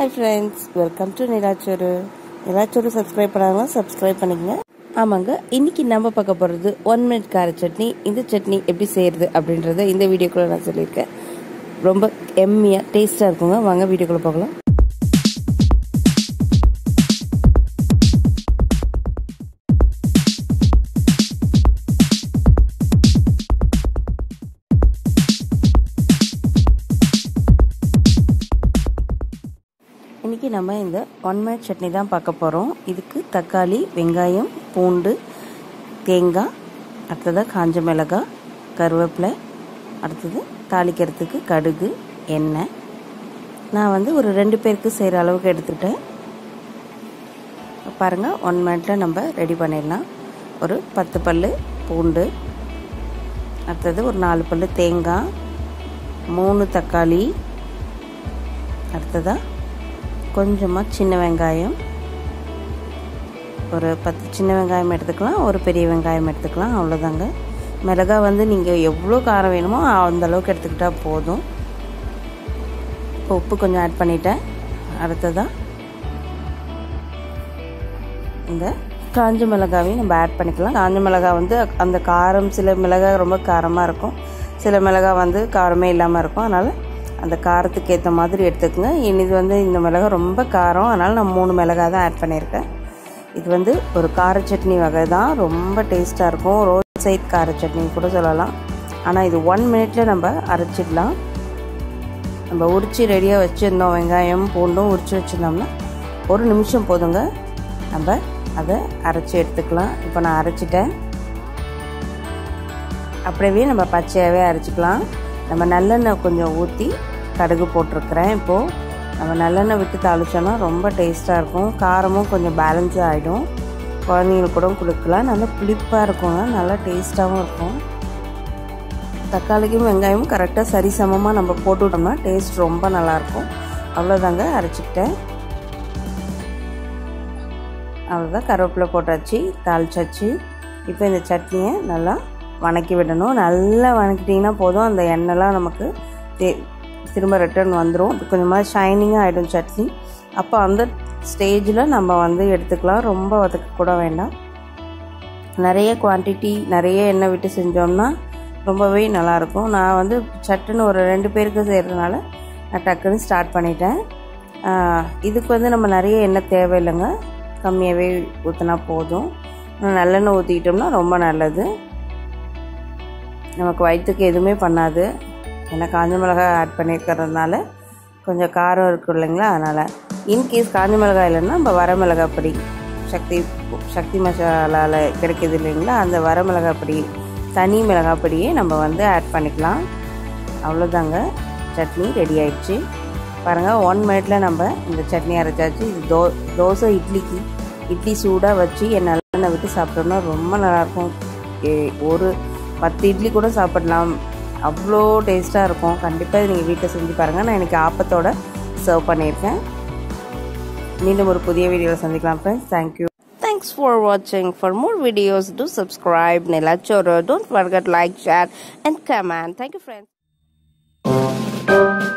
hi friends welcome to Nilachoru Nilachoru subscribe பண்ணாங்கன்னா subscribe பண்ணிக்கங்க ஆமாங்க இன்னைக்கு நம்ம பார்க்க போகிறது ஒன் மினிட் கார சட்னி இந்த சட்னி எப்படி செய்யறது அப்படின்றத இந்த வீடியோக்குள்ளே நான் சொல்லியிருக்கேன் ரொம்ப எம்மியாக டேஸ்ட்டாக இருக்குங்க வாங்க வீடியோக்குள்ளே போகலாம் இன்றைக்கி நம்ம இந்த ஒன் மினிட் சட்னி தான் பார்க்க போகிறோம் இதுக்கு தக்காளி வெங்காயம் பூண்டு தேங்காய் அடுத்ததாக காஞ்ச மிளகாய் கருவேப்பிலை அடுத்தது தாளிக்கிறதுக்கு கடுகு எண்ணெய் நான் வந்து ஒரு ரெண்டு பேருக்கு செய்கிற அளவுக்கு எடுத்துக்கிட்டேன் பாருங்கள் ஒன் மினிட்டில் நம்ம ரெடி பண்ணிடலாம் ஒரு பத்து பல் பூண்டு அடுத்தது ஒரு நாலு பல் தேங்காய் மூணு தக்காளி அடுத்ததாக கொஞ்சமாக சின்ன வெங்காயம் ஒரு பத்து சின்ன வெங்காயம் எடுத்துக்கலாம் ஒரு பெரிய வெங்காயம் எடுத்துக்கலாம் அவ்வளோதாங்க மிளகா வந்து நீங்கள் எவ்வளோ காரம் வேணுமோ அந்த அளவுக்கு எடுத்துக்கிட்டால் போதும் இப்போ உப்பு கொஞ்சம் ஆட் பண்ணிட்டேன் அடுத்ததாக இந்த காஞ்ச மிளகாவையும் நம்ம ஆட் பண்ணிக்கலாம் காஞ்ச மிளகாய் வந்து அந்த காரம் சில மிளகாய் ரொம்ப காரமாக இருக்கும் சில மிளகாய் வந்து காரமே இல்லாமல் இருக்கும் அதனால் அந்த காரத்துக்கு ஏற்ற மாதிரி எடுத்துக்கோங்க இது வந்து இந்த மிளகாய் ரொம்ப காரம் அதனால் நான் மூணு மிளகாய் தான் ஆட் பண்ணியிருக்கேன் இது வந்து ஒரு கார சட்னி வகை தான் ரொம்ப டேஸ்ட்டாக இருக்கும் ரோட் சைட் கார சட்னி கூட சொல்லலாம் ஆனால் இது ஒன் மினிட்ல நம்ம அரைச்சிடலாம் நம்ம உரித்து ரெடியாக வச்சுருந்தோம் வெங்காயம் பூண்டும் உரித்து வச்சுருந்தோம்னா ஒரு நிமிஷம் போதுங்க நம்ம அதை அரைச்சி எடுத்துக்கலாம் இப்போ நான் அரைச்சிட்டேன் அப்படியே நம்ம பச்சையாகவே அரைச்சிக்கலாம் நம்ம நல்லெண்ணெய் கொஞ்சம் ஊற்றி கடுகு போட்டிருக்கிறேன் இப்போது நம்ம நல்லெண்ணெய் விட்டு தாளித்தோன்னா ரொம்ப டேஸ்ட்டாக இருக்கும் காரமும் கொஞ்சம் பேலன்ஸ் ஆகிடும் குழந்தைங்களுக்கு கூட கொடுக்கலாம் நல்லா புளிப்பாக இருக்குங்க நல்லா டேஸ்ட்டாகவும் இருக்கும் தக்காளிக்கும் வெங்காயமும் கரெக்டாக சரிசமமாக நம்ம போட்டு விட்டோம்னா டேஸ்ட் ரொம்ப நல்லாயிருக்கும் அவ்வளோதாங்க அரைச்சிக்கிட்டேன் அவ்வளோதான் கருவேப்பிலை போட்டாச்சு தாளிச்சாச்சு இப்போ இந்த சட்னியை நல்லா வணக்கி விடணும் நல்லா வணக்கிட்டிங்கன்னா போதும் அந்த எண்ணெய்லாம் நமக்கு திரும்ப ரிட்டர்ன் வந்துடும் அது கொஞ்சமாக ஷைனிங்காக ஆகிடும் சட்னி அப்போ அந்த ஸ்டேஜில் நம்ம வந்து எடுத்துக்கலாம் ரொம்ப வதக்க கூட வேண்டாம் நிறைய குவான்டிட்டி நிறைய எண்ணெய் விட்டு செஞ்சோம்னா ரொம்பவே நல்லாயிருக்கும் நான் வந்து சட்டுன்னு ஒரு ரெண்டு பேருக்கு செய்கிறதுனால நான் டக்குன்னு ஸ்டார்ட் பண்ணிட்டேன் இதுக்கு வந்து நம்ம நிறைய எண்ணெய் தேவையில்லைங்க கம்மியாகவே ஊற்றினா போதும் நல்லெண்ணெய் ஊற்றிக்கிட்டோம்னா ரொம்ப நல்லது நமக்கு வயிற்றுக்கு எதுவுமே பண்ணாது ஏன்னா காஞ்ச மிளகாய் ஆட் பண்ணியிருக்கிறதுனால கொஞ்சம் காரம் இருக்கும் இல்லைங்களா அதனால் இன்கேஸ் காஞ்ச மிளகாய் இல்லைன்னா நம்ம வர மிளகாய் பொடி சக்தி சக்தி மசாலாவில் கிடைக்கிது இல்லைங்களா அந்த வர மிளகாய் பொடி தனி மிளகாய் பொடியே நம்ம வந்து ஆட் பண்ணிக்கலாம் அவ்வளோதாங்க சட்னி ரெடி ஆயிடுச்சு பாருங்கள் ஒன் மினிட்ல நம்ம இந்த சட்னி அரைச்சாச்சு இது தோ தோசை இட்லிக்கு இட்லி சூடாக வச்சு என் நல்லெண்ணெய் விட்டு சாப்பிட்டோம்னா ரொம்ப நல்லாயிருக்கும் ஒரு பத்து இட்லி கூட சாப்பிடலாம் அவ்வளோ டேஸ்ட்டாக இருக்கும் கண்டிப்பாக நீங்கள் வீட்டில் செஞ்சு பாருங்கள் நான் எனக்கு ஆப்பத்தோட சர்வ் பண்ணியிருக்கேன் மீண்டும் ஒரு புதிய வீடியோவில் சந்திக்கலாம் ஃப்ரெண்ட்ஸ் தேங்க்யூ தேங்க்ஸ் ஃபார் வாட்சிங் for more videos to subscribe Nilachoru don't forget like share and comment thank you friends